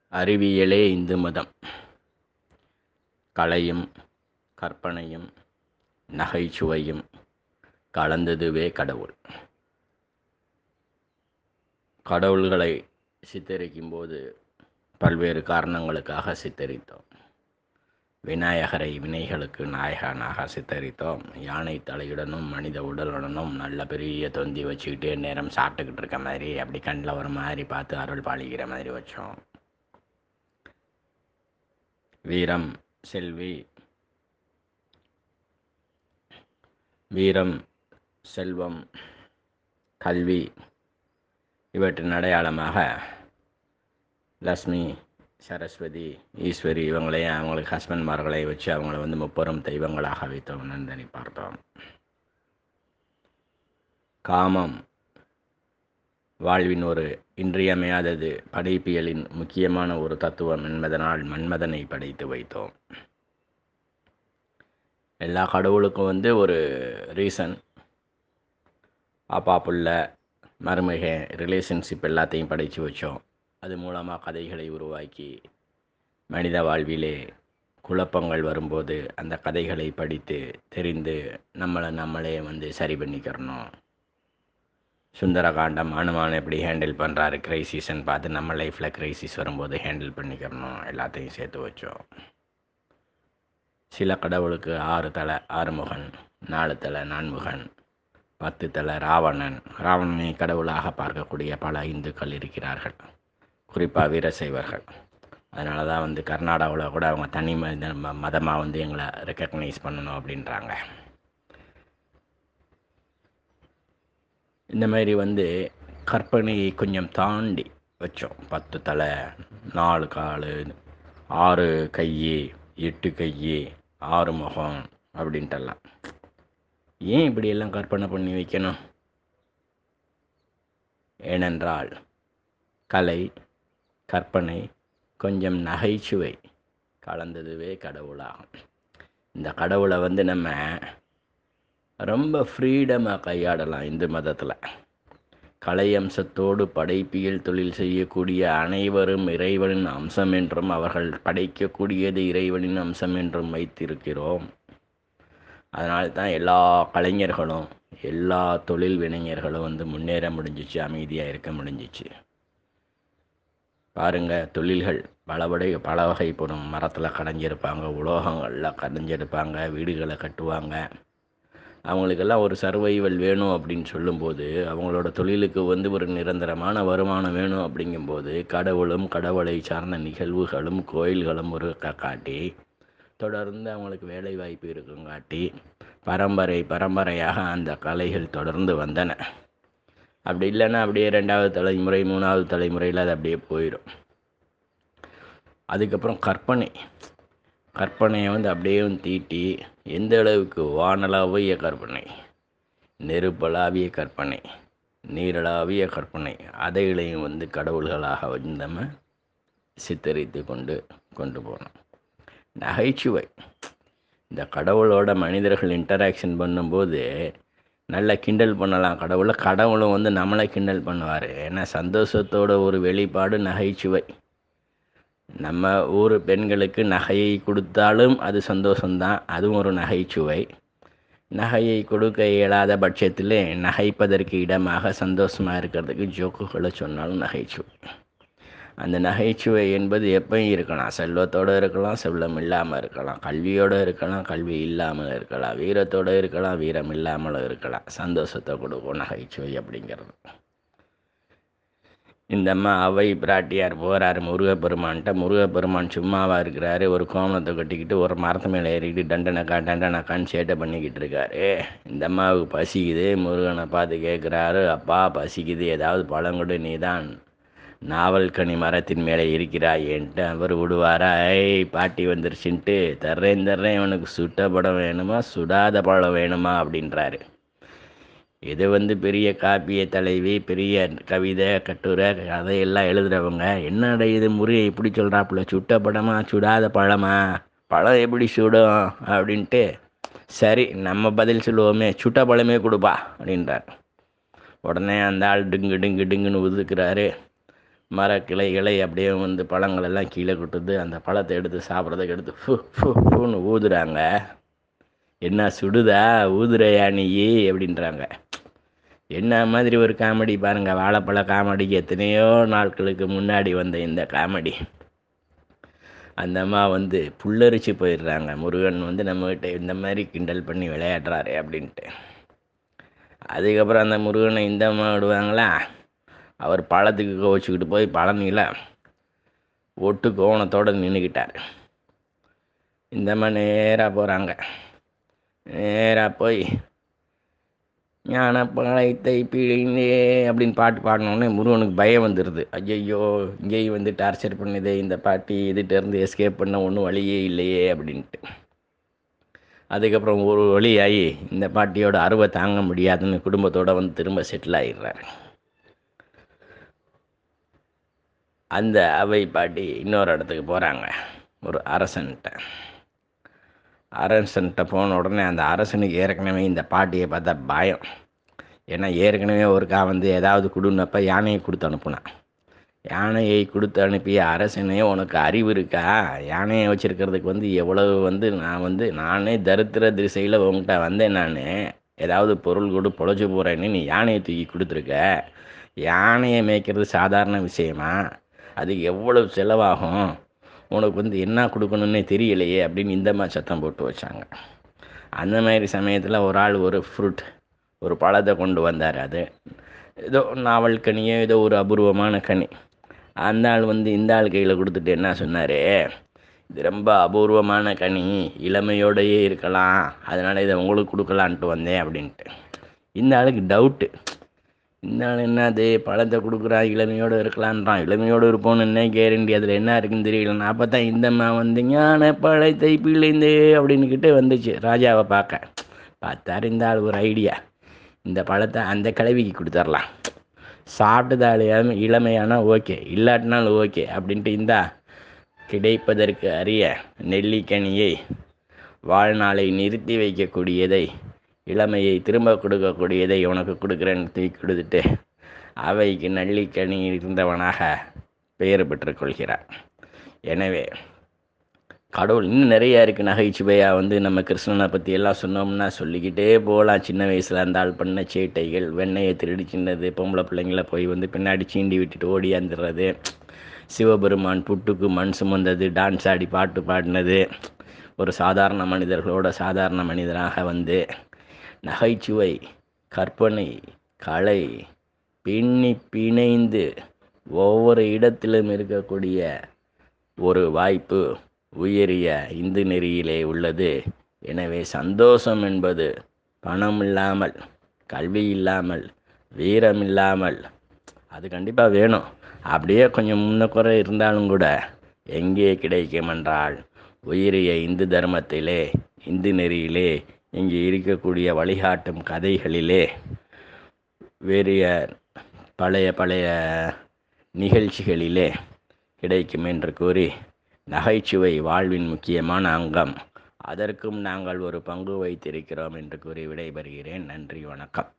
அறிவியலே இந்து மதம் கலையும் கற்பனையும் நகைச்சுவையும் கலந்ததுவே கடவுள் கடவுள்களை சித்தரிக்கும்போது பல்வேறு காரணங்களுக்காக சித்தரித்தோம் விநாயகரை வினைகளுக்கு நாயகனாக சித்தரித்தோம் யானை தலையுடனும் மனித உடலுடனும் நல்ல பெரிய தொந்தி வச்சுக்கிட்டே நேரம் சாப்பிட்டுக்கிட்டு இருக்க மாதிரி அப்படி கண்ணில் ஒரு மாதிரி பார்த்து அருள் பாலிக்கிற மாதிரி வச்சோம் வீரம் செல்வி வீரம் செல்வம் கல்வி இவற்றின் அடையாளமாக லக்ஷ்மி சரஸ்வதி ஈஸ்வரி இவங்களையும் அவங்களுக்கு ஹஸ்பண்ட்மார்களை வச்சு அவங்கள வந்து முப்பெரும் தெய்வங்களாக வைத்தோம் நந்தனி பார்த்தோம் காமம் வாழ்வின் ஒரு இன்றியமையாதது படைப்பியலின் முக்கியமான ஒரு தத்துவம் என்பதனால் மன்மதனை படைத்து வைத்தோம் எல்லா கடவுளுக்கும் வந்து ஒரு ரீசன் அப்பா புள்ள மருமக ரிலேஷன்ஷிப் எல்லாத்தையும் படைத்து வச்சோம் அது மூலமாக கதைகளை உருவாக்கி மனித வாழ்விலே குழப்பங்கள் வரும்போது அந்த கதைகளை படித்து தெரிந்து நம்மளை நம்மளே வந்து சரி பண்ணிக்கிறணும் சுந்தரகாண்டம் அனுமான் எப்படி ஹேண்டில் பண்ணுறாரு கிரைசிஸ்ன்னு பார்த்து நம்ம லைஃப்பில் கிரைசிஸ் வரும்போது ஹேண்டில் பண்ணிக்கிறணும் எல்லாத்தையும் சேர்த்து வச்சோம் சில கடவுளுக்கு ஆறு தலை ஆறுமுகன் நாலு தலை நான்முகன் பத்து தலை ராவணன் ராவணனை கடவுளாக பார்க்கக்கூடிய பல இந்துக்கள் இருக்கிறார்கள் குறிப்பாக வீரசைவர்கள் அதனால தான் வந்து கர்நாடகாவில் கூட அவங்க தனி மத மதமாக வந்து எங்களை ரெக்கக்னைஸ் பண்ணணும் அப்படின்றாங்க இந்த மாதிரி வந்து கற்பனையை கொஞ்சம் தாண்டி வச்சோம் பத்து தலை நாலு கால் ஆறு கை எட்டு கை ஆறு முகம் அப்படின்ட்டெல்லாம் ஏன் இப்படியெல்லாம் கற்பனை பண்ணி வைக்கணும் ஏனென்றால் கலை கற்பனை கொஞ்சம் நகைச்சுவை கலந்ததுவே கடவுளாகும் இந்த கடவுளை வந்து நம்ம ரொம்ப ஃப்ரீடமாக கையாடலாம் இந்து மதத்தில் கலை அம்சத்தோடு படைப்பியல் தொழில் செய்யக்கூடிய அனைவரும் இறைவனின் அம்சம் என்றும் அவர்கள் படைக்கக்கூடியது இறைவனின் அம்சம் என்றும் வைத்திருக்கிறோம் அதனால தான் எல்லா கலைஞர்களும் எல்லா தொழில் வினைஞர்களும் வந்து முன்னேற முடிஞ்சிச்சு அமைதியாக இருக்க முடிஞ்சிச்சு பாருங்கள் தொழில்கள் பலபடை பல வகைப்படும் மரத்தில் கடைஞ்சிருப்பாங்க உலோகங்களில் கடைஞ்சிருப்பாங்க வீடுகளை கட்டுவாங்க அவங்களுக்கெல்லாம் ஒரு சர்வைவல் வேணும் அப்படின்னு சொல்லும்போது அவங்களோட தொழிலுக்கு வந்து ஒரு நிரந்தரமான வருமானம் வேணும் அப்படிங்கும்போது கடவுளும் கடவுளை சார்ந்த நிகழ்வுகளும் கோயில்களும் ஒரு காட்டி தொடர்ந்து அவங்களுக்கு வேலை வாய்ப்பு இருக்குங்காட்டி பரம்பரை பரம்பரையாக அந்த கலைகள் தொடர்ந்து வந்தன அப்படி இல்லைன்னா அப்படியே ரெண்டாவது தலைமுறை மூணாவது தலைமுறையில் அது அப்படியே போயிடும் அதுக்கப்புறம் கற்பனை கற்பனையை வந்து அப்படியே தீட்டி எந்த அளவுக்கு வானளாவிய கற்பனை நெருப்பளாவிய கற்பனை நீரளாவிய கற்பனை அதைகளையும் வந்து கடவுள்களாக வந்து நம்ம சித்தரித்து கொண்டு கொண்டு போனோம் நகைச்சுவை இந்த கடவுளோட மனிதர்கள் இன்டராக்ஷன் பண்ணும்போது நல்லா கிண்டல் பண்ணலாம் கடவுளை கடவுளும் வந்து நம்மளை கிண்டல் பண்ணுவார் ஏன்னா சந்தோஷத்தோட ஒரு வெளிப்பாடு நகைச்சுவை நம்ம ஊர் பெண்களுக்கு நகையை கொடுத்தாலும் அது சந்தோஷம்தான் அதுவும் ஒரு நகைச்சுவை நகையை கொடுக்க இயலாத பட்சத்தில் நகைப்பதற்கு இடமாக சந்தோஷமாக இருக்கிறதுக்கு ஜோக்குகளை சொன்னாலும் நகைச்சுவை அந்த நகைச்சுவை என்பது எப்பயும் இருக்கலாம் செல்வத்தோடு இருக்கலாம் செல்வம் இல்லாமல் இருக்கலாம் கல்வியோடு இருக்கலாம் கல்வி இல்லாமல் இருக்கலாம் வீரத்தோடு இருக்கலாம் வீரம் இல்லாமல் இருக்கலாம் சந்தோஷத்தை கொடுக்கும் நகைச்சுவை அப்படிங்கிறது இந்த அம்மா அவை பிராட்டியார் போகிறாரு முருகப்பெருமான்கிட்ட முருகப்பெருமான் சும்மாவாக இருக்கிறாரு ஒரு கோமணத்தை கட்டிக்கிட்டு ஒரு மரத்து மேலே ஏறிக்கிட்டு டண்டனக்கா டண்டனக்கான்னு சேட்டை பண்ணிக்கிட்டு இருக்காரு இந்த அம்மாவுக்கு பசிக்குது முருகனை பார்த்து கேட்குறாரு அப்பா பசிக்குது ஏதாவது பழங்கொடு நீ தான் நாவல் கனி மரத்தின் மேலே இருக்கிறாயேன்ட்டு அவர் விடுவாரா ஏய் பாட்டி வந்துருச்சுன்ட்டு தர்றேன் தர்றேன் இவனுக்கு சுட்ட படம் வேணுமா சுடாத பழம் வேணுமா அப்படின்றாரு இது வந்து பெரிய காப்பிய தலைவி பெரிய கவிதை கட்டுரை கதையெல்லாம் எழுதுகிறவங்க என்னடா இது முறையை இப்படி சொல்கிறாப்புல சுட்ட படமா சுடாத பழமா பழம் எப்படி சுடும் அப்படின்ட்டு சரி நம்ம பதில் சொல்லுவோமே சுட்ட பழமே கொடுப்பா அப்படின்றார் உடனே அந்த ஆள் டிங்கு டிங்கு டிங்குன்னு உதுக்குறாரு மரக்கிளைகளை அப்படியே வந்து பழங்கள் எல்லாம் கீழே கொட்டுது அந்த பழத்தை எடுத்து சாப்பிட்றதுக்கு எடுத்து ஃபு ஃபு ஃபுன்னு ஊதுறாங்க என்ன சுடுதா ஊதுறையா நீ அப்படின்றாங்க என்ன மாதிரி ஒரு காமெடி பாருங்க வாழைப்பழ காமெடிக்கு எத்தனையோ நாட்களுக்கு முன்னாடி வந்த இந்த காமெடி அந்த அம்மா வந்து புல்லரிச்சு போயிடுறாங்க முருகன் வந்து நம்மகிட்ட இந்த மாதிரி கிண்டல் பண்ணி விளையாடுறாரு அப்படின்ட்டு அதுக்கப்புறம் அந்த முருகனை இந்த அம்மா விடுவாங்களா அவர் பழத்துக்கு கோவிச்சுக்கிட்டு போய் பழனியில் ஒட்டு கோவணத்தோடு நின்றுக்கிட்டார் இந்த அம்மா நேராக போகிறாங்க நேராக போய் ஞான பழைத்தை பிழைந்தே அப்படின்னு பாட்டு பாடினோடனே முருகனுக்கு பயம் வந்துடுது ஐயையோ இங்கேயும் வந்து டார்ச்சர் பண்ணுதே இந்த பாட்டி இதுகிட்டேருந்து எஸ்கேப் பண்ண ஒன்றும் வழியே இல்லையே அப்படின்ட்டு அதுக்கப்புறம் ஒரு வழியாகி இந்த பாட்டியோட அருவை தாங்க முடியாதுன்னு குடும்பத்தோட வந்து திரும்ப செட்டில் ஆகிடுறாரு அந்த அவை பாட்டி இன்னொரு இடத்துக்கு போகிறாங்க ஒரு அரசன்கிட்ட அரசன்கிட்ட போன உடனே அந்த அரசனுக்கு ஏற்கனவே இந்த பாட்டியை பார்த்தா பயம் ஏன்னா ஏற்கனவே ஒருக்கா வந்து ஏதாவது கொடுன்னப்ப யானையை கொடுத்து அனுப்புனான் யானையை கொடுத்து அனுப்பிய அரசனே உனக்கு அறிவு இருக்கா யானையை வச்சுருக்கிறதுக்கு வந்து எவ்வளவு வந்து நான் வந்து நானே தரித்திர திசையில் உங்கள்கிட்ட வந்தேன் நான் ஏதாவது பொருள் கொடு பொழைச்சி போகிறேன்னு நீ யானையை தூக்கி கொடுத்துருக்க யானையை மேய்க்கிறது சாதாரண விஷயமா அது எவ்வளவு செலவாகும் உனக்கு வந்து என்ன கொடுக்கணுன்னே தெரியலையே அப்படின்னு இந்த மாதிரி சத்தம் போட்டு வச்சாங்க அந்த மாதிரி சமயத்தில் ஒரு ஆள் ஒரு ஃப்ரூட் ஒரு பழத்தை கொண்டு வந்தார் அது ஏதோ நாவல் கனியோ ஏதோ ஒரு அபூர்வமான கனி அந்த ஆள் வந்து இந்த ஆள் கையில் கொடுத்துட்டு என்ன சொன்னார் இது ரொம்ப அபூர்வமான கனி இளமையோடையே இருக்கலாம் அதனால் இதை உங்களுக்கு கொடுக்கலான்ட்டு வந்தேன் அப்படின்ட்டு இந்த ஆளுக்கு டவுட்டு இந்த ஆள் என்னது பழத்தை கொடுக்குறான் இளமையோடு இருக்கலான்றான் இளமையோடு இருப்போம்னு என்ன கேரண்டி அதில் என்ன இருக்குன்னு தெரியல அப்போ தான் இந்தம்மா வந்து ஞான பழத்தை பிள்ளைந்து அப்படின்னுக்கிட்டு வந்துச்சு ராஜாவை பார்க்க பார்த்தாரு இந்த ஆள் ஒரு ஐடியா இந்த பழத்தை அந்த கிழவிக்கு கொடுத்துர்லாம் சாப்பிட்டதால் இளமையானா ஓகே இல்லாட்டினாலும் ஓகே அப்படின்ட்டு இந்தா கிடைப்பதற்கு அரிய நெல்லிக்கனியை வாழ்நாளை நிறுத்தி வைக்கக்கூடியதை இளமையை திரும்ப கொடுக்கக்கூடியதை உனக்கு கொடுக்குறேன்னு தூக்கி கொடுத்துட்டு அவைக்கு நெல்லிக்கனி இருந்தவனாக பெயர் பெற்றுக்கொள்கிறார் எனவே கடவுள் இன்னும் நிறையா இருக்குது நகைச்சுவையாக வந்து நம்ம கிருஷ்ணனை பற்றி எல்லாம் சொன்னோம்னா சொல்லிக்கிட்டே போகலாம் சின்ன வயசில் அந்த ஆள் பண்ண சேட்டைகள் வெண்ணையை திருடி சின்னது பொம்பளை பிள்ளைங்கள போய் வந்து பின்னாடி சீண்டி விட்டுட்டு ஓடியாந்துடுறது சிவபெருமான் புட்டுக்கு மண் சுமந்தது டான்ஸ் ஆடி பாட்டு பாடினது ஒரு சாதாரண மனிதர்களோட சாதாரண மனிதனாக வந்து நகைச்சுவை கற்பனை கலை பின்னி பிணைந்து ஒவ்வொரு இடத்திலும் இருக்கக்கூடிய ஒரு வாய்ப்பு உயரிய இந்து நெறியிலே உள்ளது எனவே சந்தோஷம் என்பது பணம் இல்லாமல் கல்வி இல்லாமல் வீரம் இல்லாமல் அது கண்டிப்பாக வேணும் அப்படியே கொஞ்சம் முன்ன குறை இருந்தாலும் கூட எங்கே கிடைக்கும் என்றால் உயரிய இந்து தர்மத்திலே இந்து நெறியிலே இங்கே இருக்கக்கூடிய வழிகாட்டும் கதைகளிலே வேறு பழைய பழைய நிகழ்ச்சிகளிலே கிடைக்கும் என்று கூறி நகைச்சுவை வாழ்வின் முக்கியமான அங்கம் அதற்கும் நாங்கள் ஒரு பங்கு வைத்திருக்கிறோம் என்று கூறி விடைபெறுகிறேன் நன்றி வணக்கம்